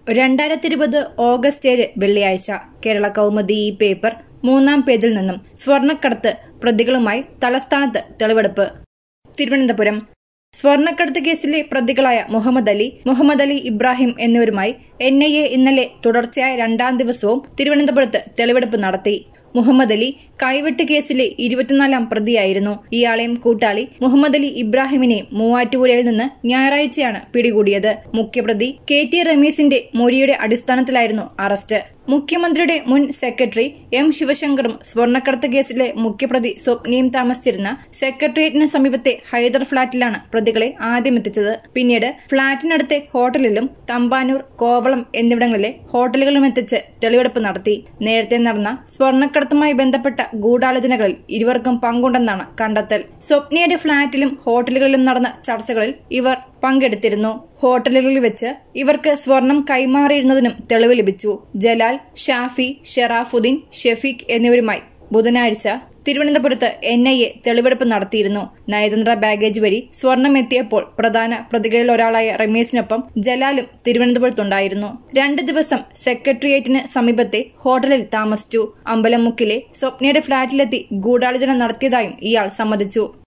രണ്ടായിരത്തി ഇരുപത് ഓഗസ്റ്റ് ഏഴ് വെള്ളിയാഴ്ച കേരള കൗമുദി ഈ പേപ്പർ മൂന്നാം പേജിൽ നിന്നും സ്വർണ്ണക്കടത്ത് പ്രതികളുമായി തലസ്ഥാനത്ത് തെളിവെടുപ്പ് തിരുവനന്തപുരം സ്വർണ്ണക്കടത്ത് കേസിലെ പ്രതികളായ മുഹമ്മദ് അലി മുഹമ്മദ് അലി ഇബ്രാഹിം എന്നിവരുമായി എൻ ഐ എ ഇന്നലെ തുടർച്ചയായ രണ്ടാം ദിവസവും തിരുവനന്തപുരത്ത് തെളിവെടുപ്പ് നടത്തി മുഹമ്മദ് അലി കൈവെട്ട് കേസിലെ ഇരുപത്തിനാലാം പ്രതിയായിരുന്നു ഇയാളെയും കൂട്ടാളി മുഹമ്മദ് അലി ഇബ്രാഹിമിനെയും മൂവാറ്റുപുഴയിൽ നിന്ന് ഞായറാഴ്ചയാണ് പിടികൂടിയത് മുഖ്യപ്രതി കെ ടി റമീസിന്റെ മൊഴിയുടെ അടിസ്ഥാനത്തിലായിരുന്നു അറസ്റ്റ് മുഖ്യമന്ത്രിയുടെ മുൻ സെക്രട്ടറി എം ശിവശങ്കറും സ്വർണ്ണക്കടത്ത് കേസിലെ മുഖ്യപ്രതി സ്വപ്നയും താമസിച്ചിരുന്ന സെക്രട്ടേറിയറ്റിന് സമീപത്തെ ഹൈദർ ഫ്ളാറ്റിലാണ് പ്രതികളെ ആദ്യം എത്തിച്ചത് പിന്നീട് ഫ്ളാറ്റിനടുത്തെ ഹോട്ടലിലും തമ്പാനൂർ കോവളം എന്നിവിടങ്ങളിലെ ഹോട്ടലുകളിലും എത്തിച്ച് തെളിവെടുപ്പ് നടത്തി നേരത്തെ നടന്ന സ്വർണ്ണക്കടത്തുമായി ബന്ധപ്പെട്ട ഗൂഢാലോചനകളിൽ ഇരുവർക്കും പങ്കുണ്ടെന്നാണ് കണ്ടെത്തൽ സ്വപ്നയുടെ ഫ്ളാറ്റിലും ഹോട്ടലുകളിലും നടന്ന ചർച്ചകളിൽ ഇവർ പങ്കെടുത്തിരുന്നു ഹോട്ടലുകളിൽ വെച്ച് ഇവർക്ക് സ്വർണം കൈമാറിയിരുന്നതിനും തെളിവ് ലഭിച്ചു ജലാൽ ഷാഫി ഷെറാഫുദ്ദീൻ ഷെഫീഖ് എന്നിവരുമായി ബുധനാഴ്ച തിരുവനന്തപുരത്ത് എൻ ഐ എ തെളിവെടുപ്പ് നടത്തിയിരുന്നു നയതന്ത്ര ബാഗേജ് വഴി സ്വർണം എത്തിയപ്പോൾ പ്രധാന പ്രതികളിൽ ഒരാളായ റമീസിനൊപ്പം ജലാലും തിരുവനന്തപുരത്തുണ്ടായിരുന്നു രണ്ട് ദിവസം സെക്രട്ടേറിയറ്റിന് സമീപത്തെ ഹോട്ടലിൽ താമസിച്ചു അമ്പലമുക്കിലെ സ്വപ്നയുടെ ഫ്ളാറ്റിലെത്തി ഗൂഢാലോചന നടത്തിയതായും ഇയാൾ സമ്മതിച്ചു